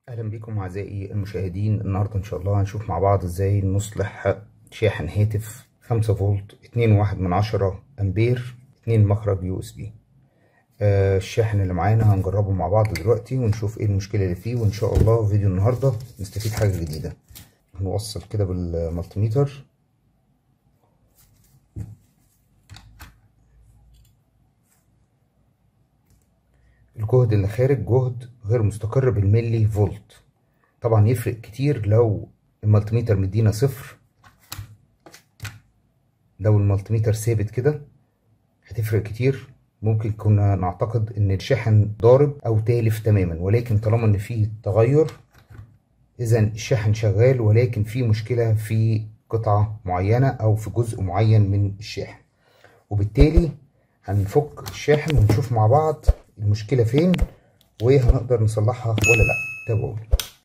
اهلا بكم اعزائي المشاهدين النهارده ان شاء الله هنشوف مع بعض ازاي نصلح شاحن هاتف 5 فولت 2.1 من عشرة امبير 2 مخرج يو اس بي الشاحن اللي معانا هنجربه مع بعض دلوقتي ونشوف ايه المشكله اللي فيه وان شاء الله في فيديو النهارده نستفيد حاجه جديده هنوصل كده بالمالتيميتر الجهد اللي خارج جهد غير مستقر بالملي فولت طبعا يفرق كتير لو المالتيميتر مدينا صفر لو المالتيميتر ثابت كده هتفرق كتير ممكن كنا نعتقد ان الشاحن ضارب او تالف تماما ولكن طالما ان فيه تغير اذا الشاحن شغال ولكن في مشكلة في قطعة معينة او في جزء معين من الشاحن وبالتالي هنفك الشاحن ونشوف مع بعض المشكلة فين وهنقدر نصلحها ولا لا تابعوني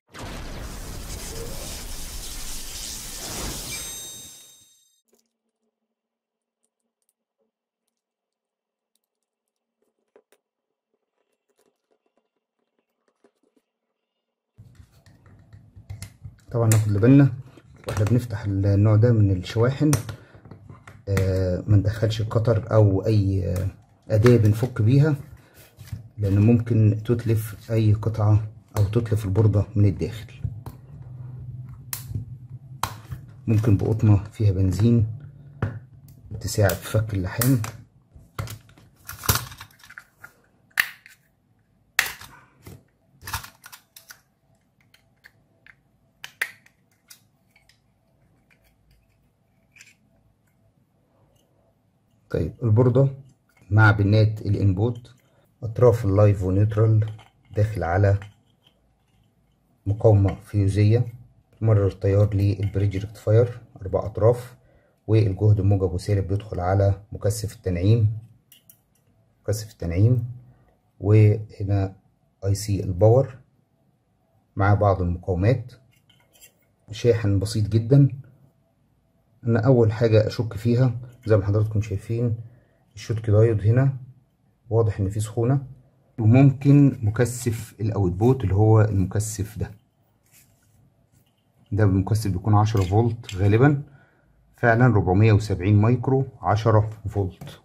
طبعا ناخد بالنا واحنا بنفتح النوع ده من الشواحن آه ما ندخلش قطر او اي آه اداة بنفك بيها لان ممكن تتلف اي قطعة او تتلف البوردة من الداخل ممكن بقطنة فيها بنزين تساعد في فك اللحام طيب البوردة مع بنات الانبوت اطراف اللايف ونيوترال داخل على مقاومة فيوزية مرر التيار للبريدج ريكتفاير اربع اطراف والجهد موجب وسالب بيدخل على مكثف التنعيم مكثف التنعيم وهنا اي سي الباور مع بعض المقاومات شاحن بسيط جدا انا اول حاجة اشك فيها زي ما حضراتكم شايفين الشوتك دايود هنا واضح ان فيه سخونه وممكن مكثف الاوتبوت اللي هو المكثف ده ده المكثف بيكون عشرة فولت غالبا فعلا ربعمية وسبعين مايكرو عشرة فولت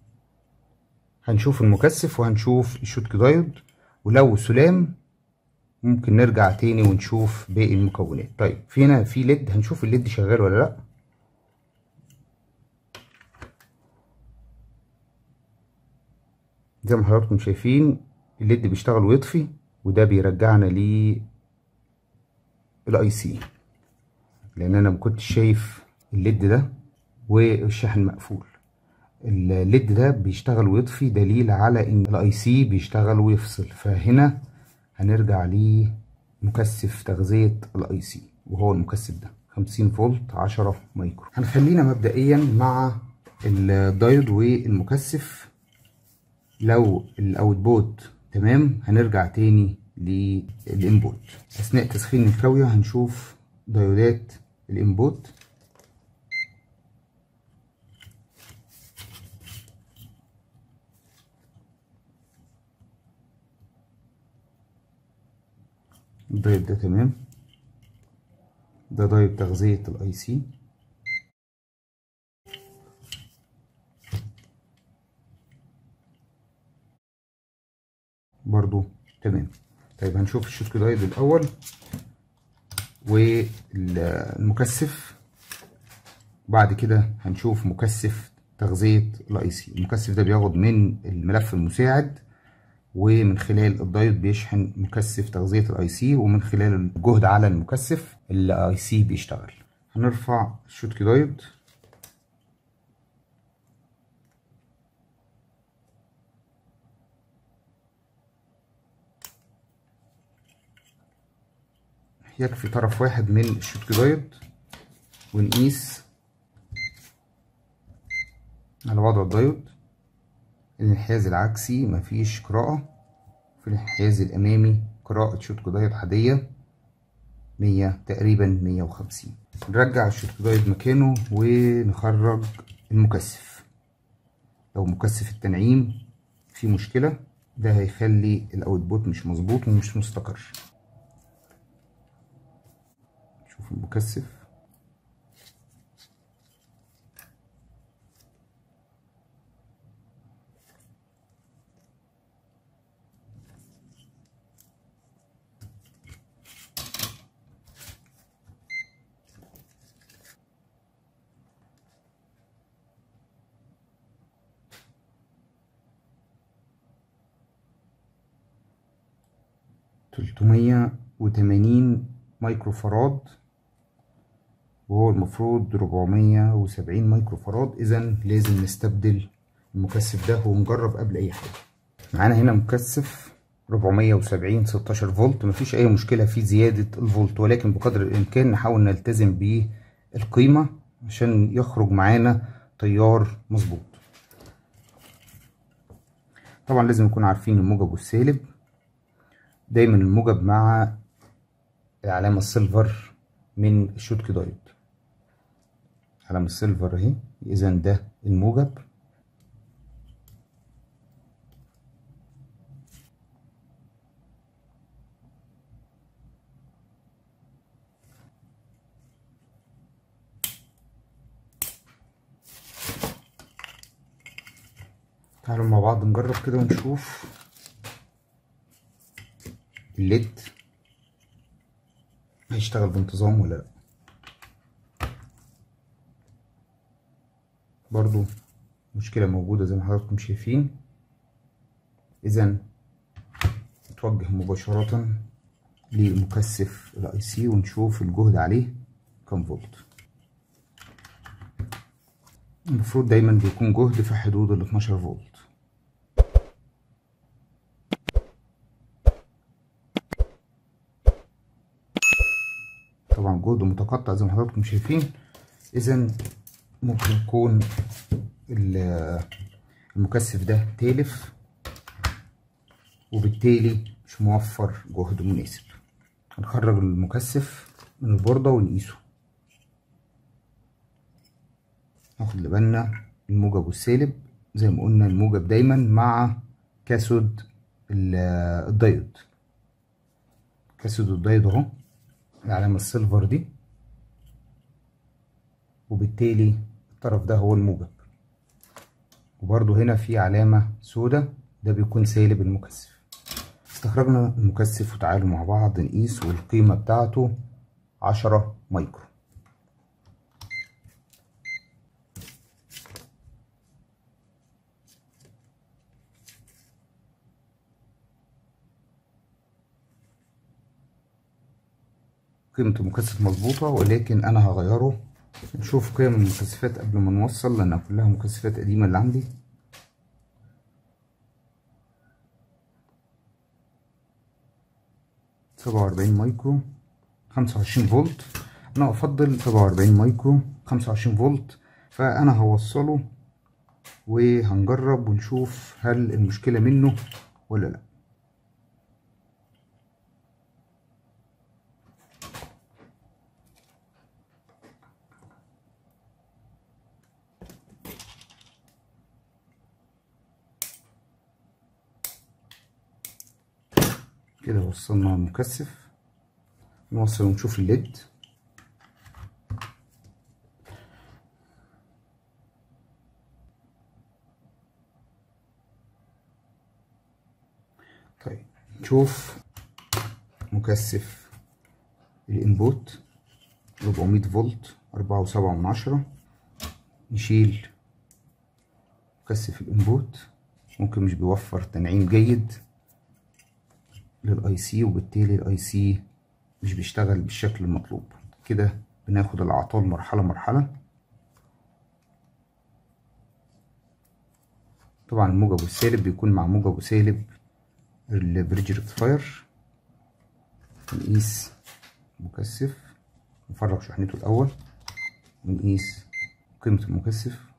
هنشوف المكثف وهنشوف الشوتك دايود ولو سلام ممكن نرجع تاني ونشوف باقي المكونات طيب في هنا في ليد هنشوف الليد شغال ولا لا زي ما حضراتكم شايفين الليد بيشتغل ويطفي وده بيرجعنا ل الاي سي لان انا ما كنتش شايف الليد ده والشاحن مقفول الليد ده بيشتغل ويطفي دليل على ان الاي سي بيشتغل ويفصل فهنا هنرجع لمكثف تغذية الاي سي وهو المكثف ده 50 فولت 10 مايكرو هنخلينا مبدئيا مع الدايود والمكثف لو الاوتبوت تمام هنرجع تاني للانبوت اثناء تسخين الكاوية هنشوف ديودات الانبوت الدايود ده تمام ده دايود تغذية الاي سي برضو تمام طيب هنشوف الشوتك دايود الاول والمكثف بعد كده هنشوف مكثف تغذية الاي سي المكثف ده بياخد من الملف المساعد ومن خلال الدايود بيشحن مكثف تغذية الاي سي ومن خلال الجهد على المكثف الاي سي بيشتغل هنرفع الشوتك دايود يكفي طرف واحد من الشوتك دايود ونقيس على وضع الدايود الانحياز العكسي مفيش قراءة في الانحياز الأمامي قراءة شوتك دايود عادية مية تقريبا مية وخمسين نرجع الشوتك دايود مكانه ونخرج المكثف لو مكثف التنعيم في مشكلة ده هيخلي الاوتبوت مش مظبوط ومش مستقر شوف المكثف تلتمية وتمانين مايكرو فراد وهو المفروض ربعمية وسبعين مايكرو فراد اذا لازم نستبدل المكثف ده ونجرب قبل اي حاجة معانا هنا مكثف ربعمية وسبعين ستاشر فولت مفيش اي مشكلة في زيادة الفولت ولكن بقدر الامكان نحاول نلتزم بالقيمة عشان يخرج معانا تيار مظبوط طبعا لازم نكون عارفين الموجب والسالب دايما الموجب مع العلامة السيلفر من الشوتك دايود علامة السيلفر اهي اذا ده الموجب تعالوا مع بعض نجرب كده ونشوف الليد هيشتغل بانتظام ولا لا برضو مشكلة موجودة زي ما حضراتكم شايفين اذا نتوجه مباشرة لمكثف الاي سي ونشوف الجهد عليه كام فولت المفروض دايما بيكون جهد في حدود ال 12 فولت طبعا جهد متقطع زي ما حضراتكم شايفين اذا ممكن يكون المكثف ده تالف وبالتالي مش موفر جهد مناسب هنخرج المكثف من البوردة ونقيسه ناخد بالنا الموجب والسالب زي ما قلنا الموجب دايما مع كاثود الدايود كاثود الدايود اهو العلامة السيلفر دي وبالتالي الطرف ده هو الموجب وبرضو هنا في علامة سودة ده بيكون سالب المكثف استخرجنا المكثف وتعالوا مع بعض نقيس والقيمة بتاعته عشرة مايكرو قيمة المكثف مظبوطة ولكن أنا هغيره نشوف قيم المكثفات قبل ما نوصل لأنها كلها مكثفات قديمة اللي عندي سبعة وأربعين مايكرو خمسة وعشرين فولت أنا أفضل سبعة وأربعين مايكرو خمسة وعشرين فولت فأنا هوصله وهنجرب ونشوف هل المشكلة منه ولا لأ كده وصلنا المكثف نوصل ونشوف الليد طيب نشوف مكثف الانبوت 400 فولت أربعة وسبعة من عشرة نشيل مكثف الانبوت ممكن مش بيوفر تنعيم جيد للاي سي وبالتالي الاي سي مش بيشتغل بالشكل المطلوب كده بناخد الاعطال مرحله مرحله طبعا الموجب والسالب بيكون مع موجب وسالب البريدج ريكتفاير نقيس مكثف نفرغ شحنته الاول ونقيس قيمه المكثف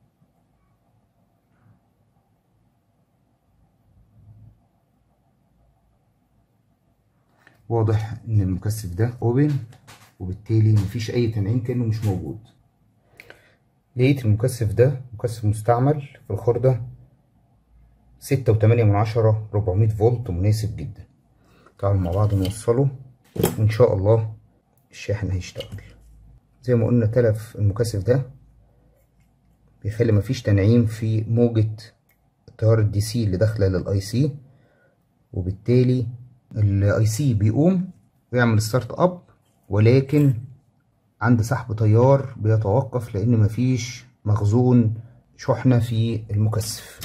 واضح ان المكثف ده اوبن وبالتالي مفيش اي تنعيم كانه مش موجود لقيت المكثف ده مكثف مستعمل في الخردة ستة وتمانية من عشرة ربعمية فولت مناسب جدا تعالوا مع بعض نوصله وان شاء الله الشاحن هيشتغل زي ما قلنا تلف المكثف ده بيخلي مفيش تنعيم في موجة التيار الدي سي اللي داخله للاي سي وبالتالي الاي سي بيقوم ويعمل ستارت اب ولكن عند سحب تيار بيتوقف لان مفيش مخزون شحنة في المكثف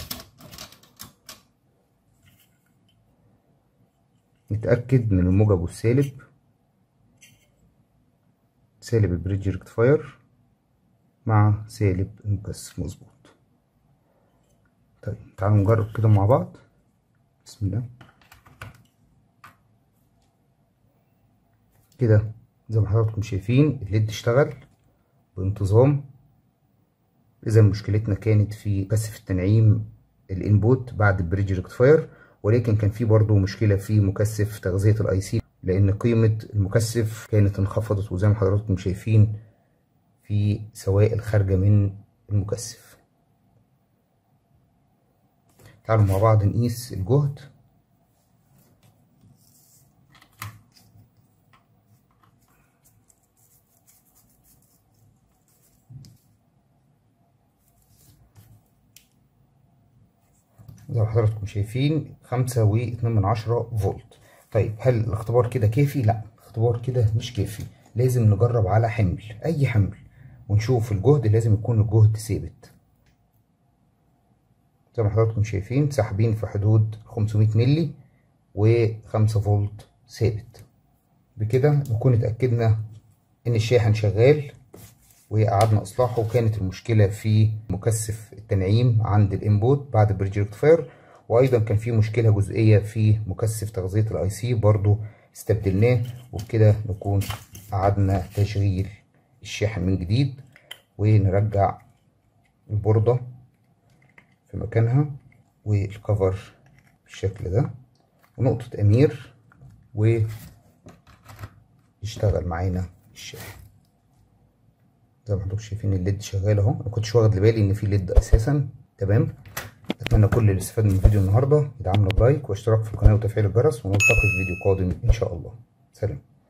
نتأكد من الموجب والسالب سالب البريدج ريكتفاير مع سالب المكثف مظبوط طيب تعالوا نجرب كده مع بعض بسم الله كده زي ما حضراتكم شايفين الليد اشتغل بانتظام اذا مشكلتنا كانت في كثف التنعيم الانبوت بعد البريدج ريكتفاير ولكن كان في برضه مشكله في مكثف تغذيه الاي سي لان قيمه المكثف كانت انخفضت وزي ما حضراتكم شايفين في سوائل خارجه من المكثف تعالوا مع بعض نقيس الجهد زي ما حضراتكم شايفين خمسة واتنين من عشرة فولت طيب هل الاختبار كده كافي؟ لا الاختبار كده مش كافي لازم نجرب على حمل اي حمل ونشوف الجهد لازم يكون الجهد ثابت زي ما حضراتكم شايفين ساحبين في حدود 500 ملي وخمسة فولت ثابت بكده نكون اتأكدنا ان الشاحن شغال وقعدنا اصلاحه وكانت المشكله في مكثف التنعيم عند الانبوت بعد البريدج ريكتفاير وايضا كان في مشكله جزئيه في مكثف تغذيه الاي سي برضو استبدلناه وبكده نكون قعدنا تشغيل الشاحن من جديد ونرجع البورده في مكانها والكفر بالشكل ده ونقطه امير ويشتغل معانا الشاحن زي ما حضرتك شايفين الليد شغال اهو ما كنتش واخد بالي ان في ليد اساسا تمام اتمنى كل اللي استفاد من الفيديو النهارده يدعمنا بلايك واشتراك في القناه وتفعيل الجرس ونلتقي في فيديو قادم ان شاء الله سلام